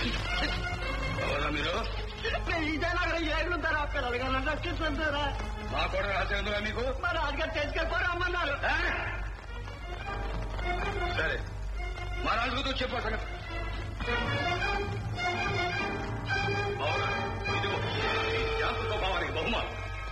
ఎవరా మీరు విజయనగరం ఏడుంటారా పిల్లలుగా నన్ను రక్షిస్తుంటారా మా కూడా రాసేందుగా మీకు మా రాజుగారు తీసుకెళ్ళిపోరు అమ్మన్నారు ఆ? సరే మా రాజుతో చెప్పు సంగతి అవునా ఇదిగో ఈ శాంత స్వభావానికి బహుమానం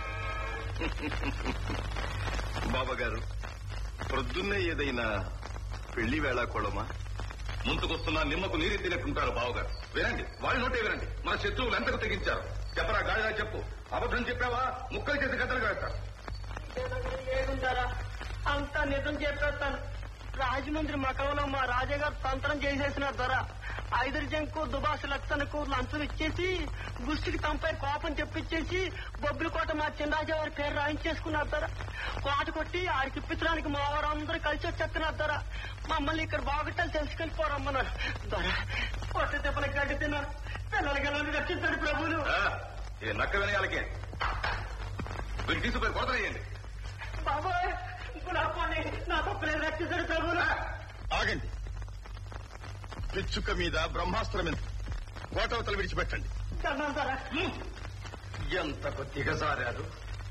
బాబా గారు ప్రొద్దున్నే ఏదైనా పెళ్లి వేళ కోళమా ముందుకొస్తున్న నిమ్మకు నీరు తినట్టుంటారు బావగారు వినండి వాళ్ళ నోటే వినండి మన శత్రువులు ఎంతకు తెగించారు చెప్పరా గాడిగా చెప్పు అబద్ధం చెప్పావా ముక్కలు చేసి గద్దలు వేస్తారు విజయనగరం ఏడుంటారా అంతా నిజం చెప్పేస్తాను రాజమండ్రి మకంలో మా రాజాగారు తంత్రం చేసేసినారు ధర ఐదు జంకు దుబాస లక్షణకు లంచం ఇచ్చేసి గుష్టికి తంపై కోపం తెప్పించేసి బొబ్బిలి కోట మా చిన్నరాజా వారి పేరు రాయించేసుకున్నారు ధర కోట కొట్టి ఆడికి ఇప్పించడానికి మా వారు అందరూ కలిసి వచ్చేస్తున్నారు ధర మమ్మల్ని ఇక్కడ బాగుంటాను తెలుసుకెళ్ళిపోరమ్మన్నారు ధర కొట్ట తిప్పలకి గడ్డి తిన్నారు పిల్లలకి ఎలా రక్షించాడు ప్రభువులు ఆ, ఈ నక్క వినయాలకే వీళ్ళు తీసుకుపోయి కొడతలేయండి బాబాయ్ ఇప్పుడు అప్పని నా తప్పులేదు రక్షించాడు ప్రభువులు ఆగండి పిచ్చుక మీద బ్రహ్మాస్త్రం ఎంత కోటవతలు విడిచిపెట్టండి దండం ధర ఎంతకు దిగజారారు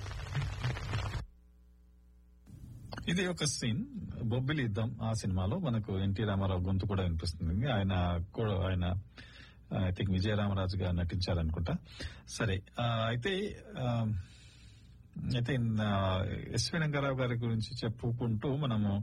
ఇది ఒక సీన్ బొబ్బిలి యుద్ధం ఆ సినిమాలో మనకు ఎన్టీ రామారావు గొంతు కూడా వినిపిస్తుంది ఆయన కూడా- ఆయన ఐ థింక్ విజయరామరాజు గారు నటించారనుకుంటా సరే ఆ, అయితే ఆ, అయితే ఎస్వి రంగారావు గారి గురించి చెప్పుకుంటూ మనము